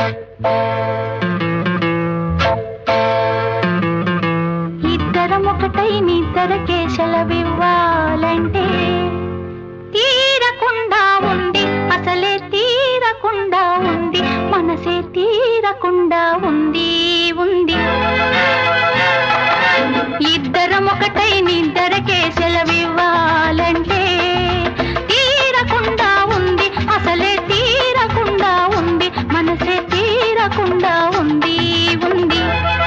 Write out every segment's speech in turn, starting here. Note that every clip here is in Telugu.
ఇద్దరం ఒకటై నిద్దరకే సెలవివ్వాలంటే తీరకుండా ఉంది అసలే తీరకుండా ఉంది మనసే తీరకుండా ఉంది ఉంది ఇద్దరం ఒకటై నిద్దరకే సెలవివ్వాలంటే తీరకుండా ఉంది అసలే తీరకుండా ఉంది మనసే తీరకుండా ఉంది ఉంది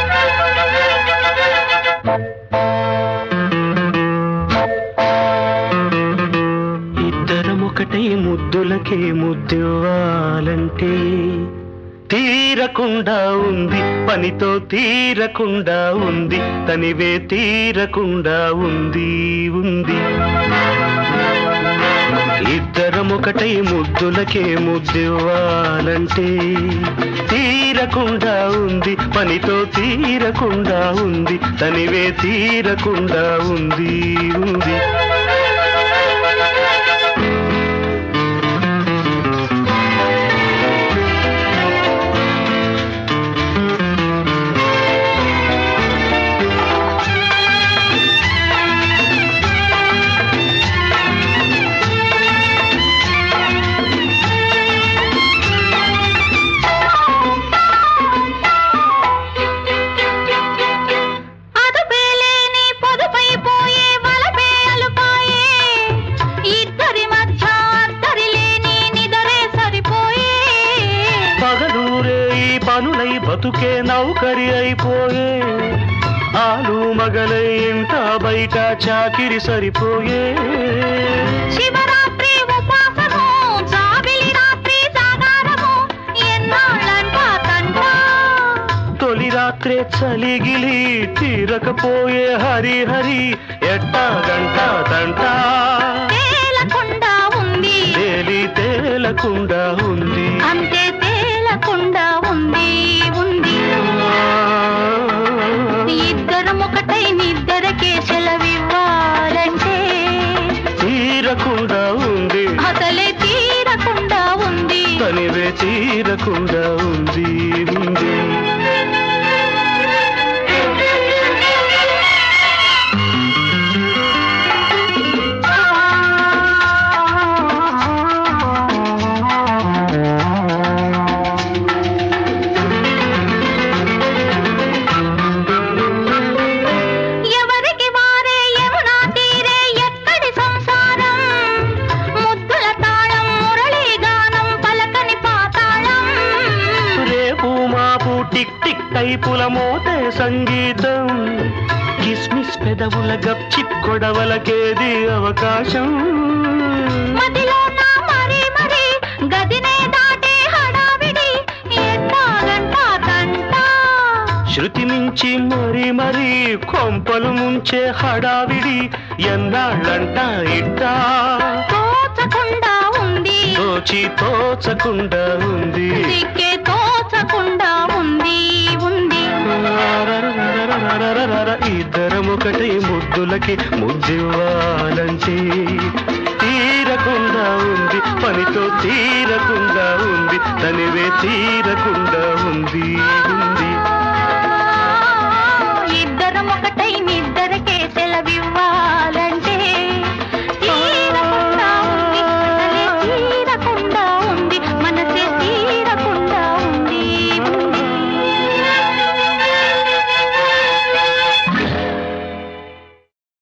ఇద్దరం ఒకటై ముద్దులకే ముద్దివ్వాలంటే తీరకుండా ఉంది పనితో తీరకుండా ఉంది తనివే తీరకుండా ఉంది ఉంది ఇద్దరం ఒకటై ముద్దులకే ముద్దివ్వాలంటే తీరకుండా ఉంది పనితో తీరకుండా ఉంది తనివే తీరకుండా ఉంది ఉంది అదుపేలేని పొదుపైపోయే వలపే అలుపాయే ఇద్దరి మధ్య అద్దరి లేని నిదరే సరిపోయే పగలూరే ఈ పనులై బతుకే నౌకరి అయిపోయే ఆలు మగలై ఇంట బయట చాకిరి సరిపోయే శివరాత్రి ఉపాసము జాబిలి రాత్రి జాగారము ఎన్నాళ్ళంట తంట తొలి రాత్రే చలిగిలి తీరకపోయే హరి హరి ఎట్టా గంట తంట తేలకుండా ఉంది తేలి తేలకుండా ఉంది అంతే తేలకుండా ఉంది ఉంది ఇద్దరం ఒకటై నిద్దరకే సెలవివ్వాలంటే తీరకుండా ఉంది అసలే తీరకుండా ఉంది తనివే తీరకుండా ఉంది ఉంది ఎవరికి వారే యమునా తీరే ఎక్కడి సంసారం ముద్దుల తాళం మురళీ గానం పలకని పాతాళం రేపు మాపు టిక్ టిక్ టైపుల మోతే సంగీతం కిస్మిస్ పెదవుల గప్చిప్ కొడవలకేది అవకాశం మదిలో నా మరి మరి గదినే దాటే హడావిడి ఎట్టాగంట తంట శృతి మించి మరి మరి కొంపలు ముంచే హడావిడి ఎన్నాళ్ళంట ఇట్టా తోచకుండా ఉంది తోచి తోచకుండా ఉంది దిక్కే తోచకుండా ఉంది ఉంది రరరరరరరరరర ఇద్దరం ఒకటి ముద్దులకి ముద్దివ్వాలంటే తీరకుండా ఉంది పనితో తీరకుండా ఉంది తనివే తీరకుండా ఉంది